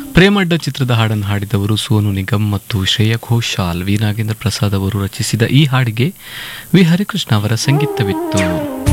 ಪ್ರೇಮಡ್ಡ ಚಿತ್ರದ ಹಾಡನ್ನು ಹಾಡಿದವರು ಸೋನು ನಿಗಮ್ ಮತ್ತು ಶ್ರೇಯ ಘೋಷಾಲ್ ವಿ ನಾಗೇಂದ್ರ ಪ್ರಸಾದ್ ಅವರು ರಚಿಸಿದ ಈ ಹಾಡಿಗೆ ವಿ ಹರಿಕೃಷ್ಣ ಅವರ ಸಂಗೀತವಿತ್ತು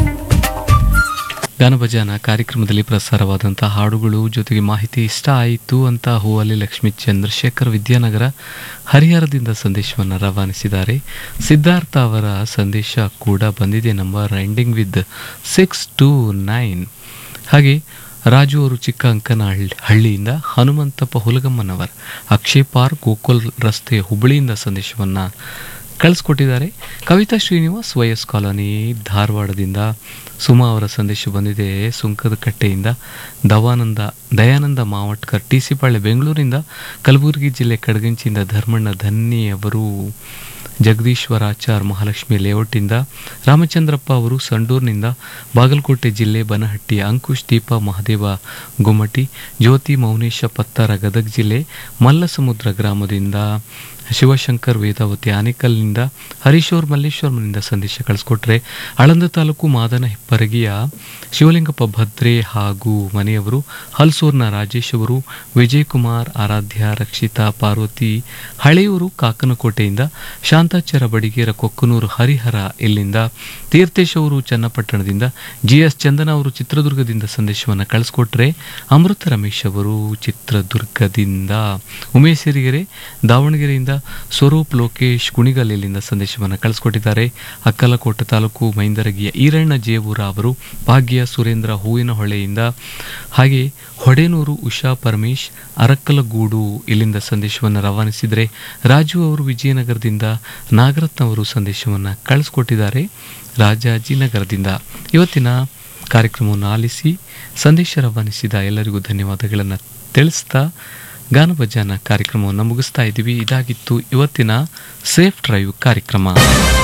ಗಾನಭಜಾನ ಕಾರ್ಯಕ್ರಮದಲ್ಲಿ ಪ್ರಸಾರವಾದಂತಹ ಹಾಡುಗಳು ಜೊತೆಗೆ ಮಾಹಿತಿ ಇಷ್ಟ ಆಯಿತು ಅಂತ ಹೂವಲ್ಲಿ ಲಕ್ಷ್ಮೀ ಚಂದ್ರಶೇಖರ್ ವಿದ್ಯಾನಗರ ಹರಿಹರದಿಂದ ಸಂದೇಶವನ್ನು ರವಾನಿಸಿದ್ದಾರೆ ಸಿದ್ಧಾರ್ಥ ಅವರ ಸಂದೇಶ ಕೂಡ ಬಂದಿದೆ number ending with six two nine ಹಾಗೆ ರಾಜು ಅವರು ಚಿಕ್ಕ ಅಂಕನ ಹಳ್ಳಿ- ಹಳ್ಳಿಯಿಂದ ಹನುಮಂತಪ್ಪ ಹುಲಗಮ್ಮನವರ್ ಅಕ್ಷಯ್ ಪಾರ್ಕ್ ಗೋಕುಲ್ ರಸ್ತೆ ಹುಬ್ಬಳ್ಳಿಯಿಂದ ಸಂದೇಶವನ್ನು ಕಳಿಸ್ಕೊಟ್ಟಿದ್ದಾರೆ ಕವಿತಾ ಶ್ರೀನಿವಾಸ್ ವೈಎಸ್ ಕಾಲೋನಿ ಧಾರವಾಡದಿಂದ ಸುಮಾ ಅವರ ಸಂದೇಶ ಬಂದಿದೆ ಸುಂಕದ ಕಟ್ಟೆಯಿಂದ ದವಾನಂದ ದಯಾನಂದ ಮಾವಟ್ಕರ್ ಟಿ ಸಿ ಪಾಳ್ಯ ಬೆಂಗಳೂರಿನಿಂದ ಕಲಬುರಗಿ ಜಿಲ್ಲೆ ಕಡಗಂಚಿಯಿಂದ ಧರ್ಮಣ್ಣ ಧನ್ನಿ ಅವರು ಜಗದೀಶ್ವರಾಚಾರ್ ಮಹಾಲಕ್ಷ್ಮಿ ಲೇಔಟಿಂದ ರಾಮಚಂದ್ರಪ್ಪ ಅವರು ಸಂಡೂರಿನಿಂದ ಬಾಗಲಕೋಟೆ ಜಿಲ್ಲೆ ಬನಹಟ್ಟಿ ಅಂಕುಶ್ ದೀಪ ಮಹದೇವ ಗುಮ್ಮಟಿ ಜ್ಯೋತಿ ಮೌನೇಶ ಪತ್ತಾರ ಗದಗ ಜಿಲ್ಲೆ ಮಲ್ಲಸಮುದ್ರ ಗ್ರಾಮದಿಂದ ಶಿವಶಂಕರ್ ವೇದಾವತಿ ಆನೇಕಲ್ನಿಂದ ಹರೀಶೋರ್ ಮಲ್ಲೇಶ್ವರ್ಮನಿಂದ ಸಂದೇಶ ಕಳಿಸ್ಕೊಟ್ರೆ ಆಳಂದ ತಾಲೂಕು ಮಾದನ ಹೆಪ್ಪರಗಿಯ ಶಿವಲಿಂಗಪ್ಪ ಭದ್ರೆ ಹಾಗೂ ಮನೆಯವರು ಹಲ್ಸೂರ್ನ ರಾಜೇಶ್ ಅವರು ವಿಜಯಕುಮಾರ್ ಆರಾಧ್ಯ ರಕ್ಷಿತಾ ಪಾರ್ವತಿ ಹಳೆಯೂರು ಕಾಕನಕೋಟೆಯಿಂದ ಶಾಂತಾಚಾರ ಬಡಿಗೇರ ಕೊಕ್ಕನೂರು ಹರಿಹರ ಇಲ್ಲಿಂದ ತೀರ್ಥೇಶ್ ಅವರು ಚನ್ನಪಟ್ಟಣದಿಂದ ಜಿ ಎಸ್ ಚಂದನ ಅವರು ಚಿತ್ರದುರ್ಗದಿಂದ ಸಂದೇಶವನ್ನು ಕಳಿಸ್ಕೊಟ್ರೆ ಅಮೃತ ರಮೇಶ್ ಅವರು ಚಿತ್ರದುರ್ಗದಿಂದ ಉಮೇಶ್ ಸಿರಿಗೆರೆ ದಾವಣಗೆರೆಯಿಂದ ಸ್ವರೂಪ್ ಲೋಕೇಶ್ ಕುಣಿಗಲ್ ಇಲ್ಲಿಂದ ಸಂದೇಶವನ್ನು ಕಳಿಸ್ಕೊಟ್ಟಿದ್ದಾರೆ ಅಕ್ಕಲಕೋಟೆ ತಾಲೂಕು ಮೈಂದರಗಿಯ ಈರಣ್ಣ ಜೇವೂರ ಅವರು ಭಾಗ್ಯ ಸುರೇಂದ್ರ ಹೂವಿನ ಹೊಳೆಯಿಂದ ಹಾಗೆ ಹೊಡೆನೂರು ಉಷಾ ಪರಮೇಶ್ ಅರಕ್ಕಲಗೂಡು ಇಲ್ಲಿಂದ ಸಂದೇಶವನ್ನು ರವಾನಿಸಿದರೆ ರಾಜು ಅವರು ವಿಜಯನಗರದಿಂದ ನಾಗರತ್ನ ಅವರು ಸಂದೇಶವನ್ನು ಕಳಿಸ್ಕೊಟ್ಟಿದ್ದಾರೆ ರಾಜಾಜಿನಗರದಿಂದ ಇವತ್ತಿನ ಕಾರ್ಯಕ್ರಮವನ್ನು ಆಲಿಸಿ ಸಂದೇಶ ರವಾನಿಸಿದ ಎಲ್ಲರಿಗೂ ಧನ್ಯವಾದಗಳನ್ನು ತಿಳಿಸ್ತಾ ಗಾನಭಜಾನ ಕಾರ್ಯಕ್ರಮವನ್ನು ಮುಗಿಸ್ತಾ ಇದ್ದೀವಿ ಇದಾಗಿತ್ತು ಇವತ್ತಿನ ಸೇಫ್ ಡ್ರೈವ್ ಕಾರ್ಯಕ್ರಮ